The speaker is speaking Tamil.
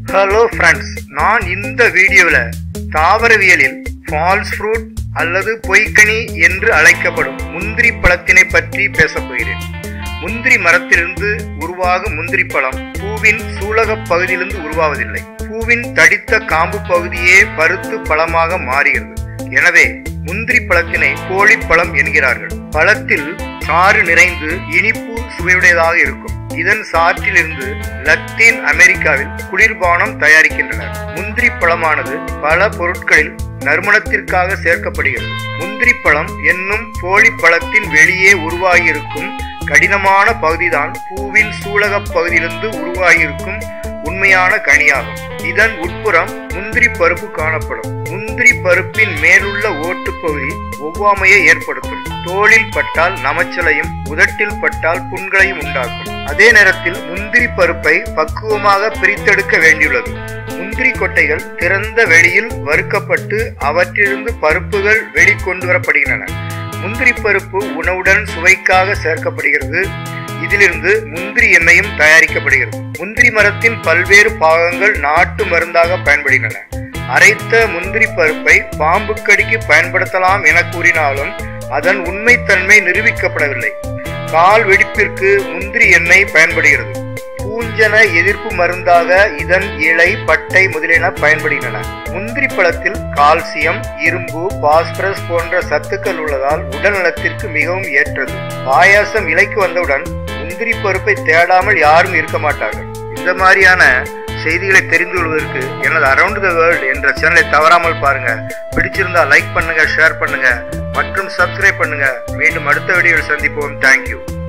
ஹலோ ஃப்ரெண்ட்ஸ் நான் இந்த வீடியோவில் தாவரவியலில் ஃபால்ஸ் ஃப்ரூட் அல்லது பொய்க்கனி என்று அழைக்கப்படும் முந்திரி பழத்தினை பற்றி பேசப் போகிறேன் முந்திரி மரத்திலிருந்து உருவாகும் முந்திரி பழம் பூவின் சூலகப் பகுதியிலிருந்து உருவாவதில்லை பூவின் தடித்த காம்பு பகுதியே பருத்து பழமாக மாறுகிறது எனவே முந்திரி பழத்தினை கோழிப்பழம் என்கிறார்கள் பழத்தில் சாறு நிறைந்து இனிப்பு சுவையுடையதாக இருக்கும் இதன் சாற்றிலிருந்து லத்தீன் அமெரிக்காவில் குளிர்பானம் தயாரிக்கின்றனர் முந்திரி பழமானது பல பொருட்களில் நறுமணத்திற்காக சேர்க்கப்படுகிறது முந்திரி பழம் என்னும் போலி பழத்தின் வெளியே உருவாகியிருக்கும் கடினமான பகுதிதான் பூவின் சூலகப் பகுதியிலிருந்து உருவாகியிருக்கும் உண்மையான கனியாகும் இதன் உட்புறம் முந்திரி பருப்பு காணப்படும் முந்திரி பருப்பின் மேலுள்ள ஓட்டு பகுதி ஒவ்வாமையை ஏற்படுத்தும் தோளில் பட்டால் நமச்சலையும் உதட்டில் பட்டால் புண்களையும் உண்டாக்கும் அதே நேரத்தில் முந்திரி பருப்பை பக்குவமாக பிரித்தெடுக்க வேண்டியுள்ளது முந்திரி கொட்டைகள் திறந்த வெளியில் வறுக்கப்பட்டு அவற்றிலிருந்து பருப்புகள் வெளிக்கொண்டு வரப்படுகின்றன முந்திரி பருப்பு உணவுடன் சுவைக்காக சேர்க்கப்படுகிறது இதிலிருந்து முந்திரி எண்ணெயும் தயாரிக்கப்படுகிறது முந்திரி மரத்தின் பல்வேறு பாகங்கள் நாட்டு மருந்தாக பயன்படுகின்றன அரைத்த முந்திரி பருப்பை பாம்பு கடிக்கு பயன்படுத்தலாம் என கூறினாலும் அதன் உண்மைத்தன்மை நிரூபிக்கப்படவில்லை கால் வெடிப்பிற்கு முந்திரி எண்ணெய் பயன்படுகிறது பூஞ்சன எதிர்ப்பு மருந்தாக இதன் இலை பட்டை முதலியன பயன்படுகின்றன முந்திரி பழத்தில் கால்சியம் இரும்பு பாஸ்பரஸ் போன்ற சத்துக்கள் உள்ளதால் உடல் நலத்திற்கு மிகவும் ஏற்றது பாயாசம் இலைக்கு வந்தவுடன் முந்திரி பருப்பை தேடாமல் யாரும் இருக்க மாட்டார்கள் இந்த மாதிரியான செய்திகளை தெரிந்து கொள்வதற்கு எனது அரவுண்ட் த வேர்ல்ட் என்ற சேனலை தவறாமல் பாருங்க பிடிச்சிருந்தா லைக் பண்ணுங்க ஷேர் பண்ணுங்க மற்றும் சப்ஸ்கிரைப் பண்ணுங்க மீண்டும் அடுத்த வீடியோவில் சந்திப்போம் தேங்க்யூ